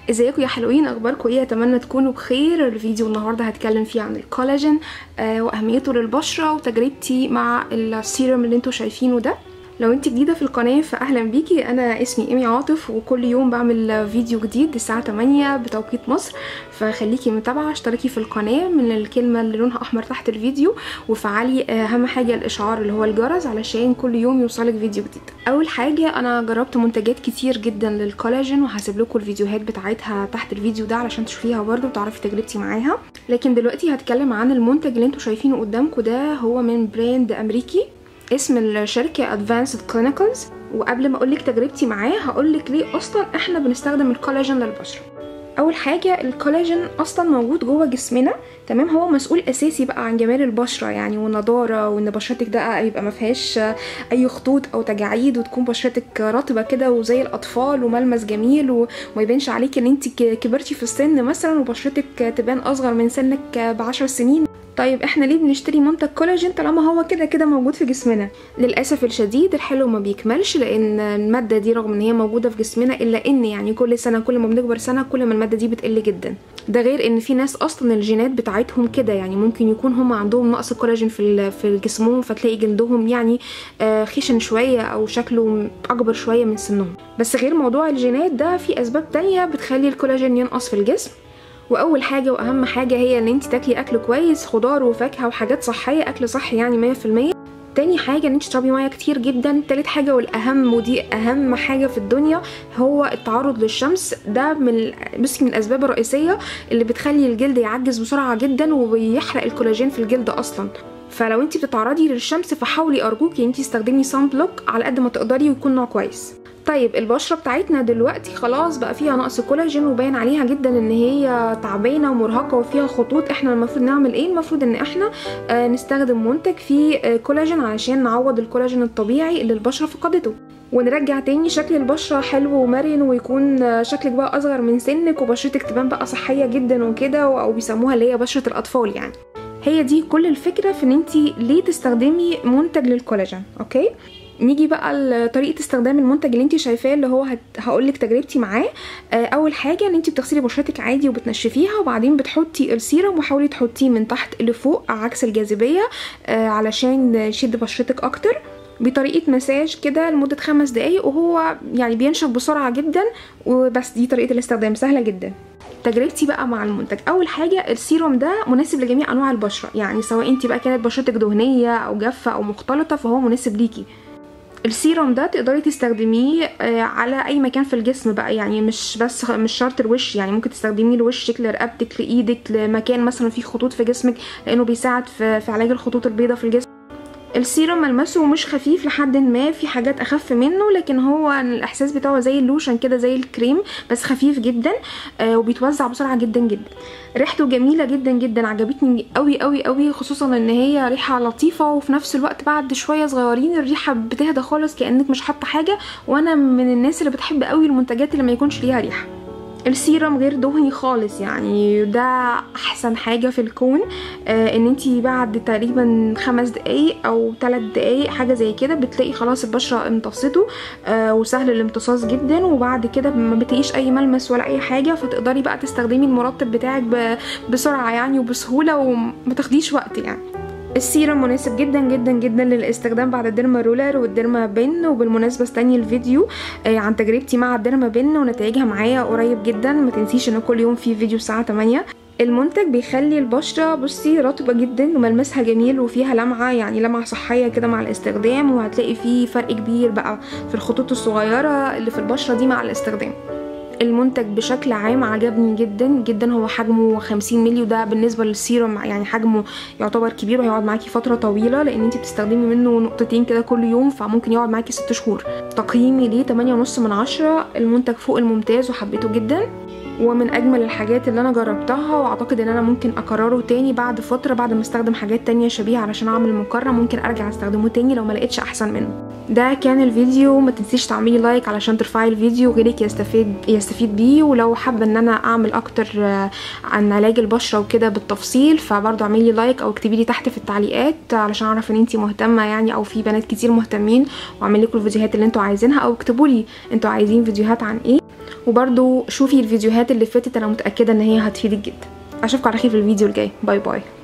ازيكم يا حلوين اخباركم ايه اتمنى تكونوا بخير الفيديو النهارده هتكلم فيه عن الكولاجين آه واهميته للبشره وتجربتي مع السيروم اللي انتوا شايفينه ده لو انت جديده في القناه فاهلا بيكي انا اسمي ايمي عاطف وكل يوم بعمل فيديو جديد الساعه 8 بتوقيت مصر فخليكي متابعه اشتركي في القناه من الكلمه اللي لونها احمر تحت الفيديو وفعلي اهم حاجه الاشعار اللي هو الجرس علشان كل يوم يوصلك فيديو جديد اول حاجه انا جربت منتجات كتير جدا للكولاجين وهسيب لكم الفيديوهات بتاعتها تحت الفيديو ده علشان تشوفيها برده وتعرفي تجربتي معاها لكن دلوقتي هتكلم عن المنتج اللي انتوا شايفينه قدامكم ده هو من براند امريكي اسم الشركة Advanced Clinicals وقبل ما اقولك تجربتي معاه هقولك ليه اصلا احنا بنستخدم الكولاجين للبشرة اول حاجة الكولاجين اصلا موجود جوه جسمنا تمام هو مسؤول اساسي بقى عن جمال البشرة يعني والنضارة وان بشرتك ده يبقى ما فيهاش اي خطوط او تجاعيد وتكون بشرتك رطبة كده وزي الاطفال وملمس جميل وما يبانش عليك ان انت كبرتي في السن مثلا وبشرتك تبان اصغر من سنك بعشر سنين طيب احنا ليه بنشتري منتج كولاجين طالما هو كده كده موجود في جسمنا للاسف الشديد الحلو ما بيكملش لان الماده دي رغم ان هي موجوده في جسمنا الا ان يعني كل سنه كل ما بنكبر سنه كل ما الماده دي بتقل جدا ده غير ان في ناس اصلا الجينات بتاعتهم كده يعني ممكن يكون هم عندهم نقص كولاجين في في جسمهم فتلاقي جلدهم يعني خشن شويه او شكله اكبر شويه من سنهم بس غير موضوع الجينات ده في اسباب تانية بتخلي الكولاجين ينقص في الجسم واول حاجه واهم حاجه هي ان انت تاكلي اكل كويس خضار وفاكهه وحاجات صحيه اكل صحي يعني 100% تاني حاجة ان انت تشربي مية كتير جدا تالت حاجة والاهم ودي اهم حاجة في الدنيا هو التعرض للشمس ده من بس من الاسباب الرئيسية اللي بتخلي الجلد يعجز بسرعة جدا وبيحرق الكولاجين في الجلد اصلا فلو انت بتتعرضي للشمس فحاولي ارجوكي انت تستخدمي سان بلوك على قد ما تقدري ويكون نوع كويس طيب البشره بتاعتنا دلوقتي خلاص بقى فيها نقص كولاجين وباين عليها جدا ان هي تعبانه ومرهقه وفيها خطوط احنا المفروض نعمل ايه المفروض ان احنا آه نستخدم منتج فيه آه كولاجين علشان نعوض الكولاجين الطبيعي اللي البشره فقدته ونرجع تاني شكل البشرة حلو ومرن ويكون شكلك بقى أصغر من سنك وبشرتك تبان بقى صحية جدا وكده أو بيسموها اللي هي بشرة الأطفال يعني هي دي كل الفكرة في ان انتي ليه تستخدمي منتج للكولاجين اوكي نيجي بقى لطريقه استخدام المنتج اللي انت شايفاه اللي هو هت... هقولك تجربتي معاه اول حاجه ان انت بتغسلي بشرتك عادي وبتنشفيها وبعدين بتحطي السيرم وحاولي تحطيه من تحت لفوق عكس الجاذبيه علشان يشد بشرتك اكتر بطريقه مساج كده لمده خمس دقايق وهو يعني بينشف بسرعه جدا وبس دي طريقه الاستخدام سهله جدا تجربتي بقى مع المنتج اول حاجه السيروم ده مناسب لجميع انواع البشره يعني سواء انت بقى كانت بشرتك دهنيه او جافه او مختلطه فهو مناسب ليكي السيروم ده تقدري تستخدميه على اي مكان في الجسم بقى يعني مش بس مش شرط الوش يعني ممكن تستخدميه لوشك لرقبتك لايدك لمكان مثلا فيه خطوط في جسمك لانه بيساعد في, في علاج الخطوط البيضاء في الجسم السيروم ملمسه مش خفيف لحد ما في حاجات اخف منه لكن هو الاحساس بتاعه زي اللوشن كده زي الكريم بس خفيف جدا آه وبيتوزع بسرعه جدا جدا ريحته جميله جدا جدا عجبتني قوي قوي قوي خصوصا ان هي ريحه لطيفه وفي نفس الوقت بعد شويه صغيرين الريحه بتهدى خالص كانك مش حاطه حاجه وانا من الناس اللي بتحب قوي المنتجات اللي ما يكونش ليها ريحه السيرم غير دهني خالص يعني ده احسن حاجة في الكون آه ان انتي بعد تقريبا خمس دقايق او ثلاث دقايق حاجة زي كده بتلاقي خلاص البشرة امتصته آه وسهل الامتصاص جدا وبعد كده ما بتلاقيش اي ملمس ولا اي حاجة فتقدري بقى تستخدمي المرطب بتاعك بسرعة يعني وبسهولة وما تاخديش وقت يعني السيرم مناسب جدا جدا جدا للاستخدام بعد الديرما رولر والديرما بن وبالمناسبه استني الفيديو عن تجربتي مع الديرما بن ونتائجها معايا قريب جدا ما تنسيش ان كل يوم في فيديو الساعه 8 المنتج بيخلي البشرة بصي رطبة جدا وملمسها جميل وفيها لمعة يعني لمعة صحية كده مع الاستخدام وهتلاقي فيه فرق كبير بقى في الخطوط الصغيرة اللي في البشرة دي مع الاستخدام المنتج بشكل عام عجبني جدا جدا هو حجمه 50 مللي وده بالنسبه للسيروم يعني حجمه يعتبر كبير وهيقعد معاكي فتره طويله لان انت بتستخدمي منه نقطتين كده كل يوم فممكن يقعد معاكي 6 شهور تقييمي ليه 8.5 من عشرة المنتج فوق الممتاز وحبيته جدا ومن اجمل الحاجات اللي انا جربتها واعتقد ان انا ممكن اكرره تاني بعد فتره بعد ما استخدم حاجات تانية شبيهه علشان اعمل مقارنه ممكن ارجع استخدمه تاني لو ما لقيتش احسن منه ده كان الفيديو ما تنسيش تعملي لايك علشان ترفعي الفيديو غيرك يستفيد يستفيد بيه ولو حابه ان انا اعمل اكتر عن علاج البشره وكده بالتفصيل فبرضه اعملي لايك او اكتبي لي تحت في التعليقات علشان اعرف ان انت مهتمه يعني او في بنات كتير مهتمين واعمل لكم الفيديوهات اللي انتوا عايزينها او اكتبوا لي انتوا عايزين فيديوهات عن ايه وبرضو شوفي الفيديوهات اللي فاتت انا متاكده ان هي هتفيدك جدا اشوفكم على خير في الفيديو الجاي باي باي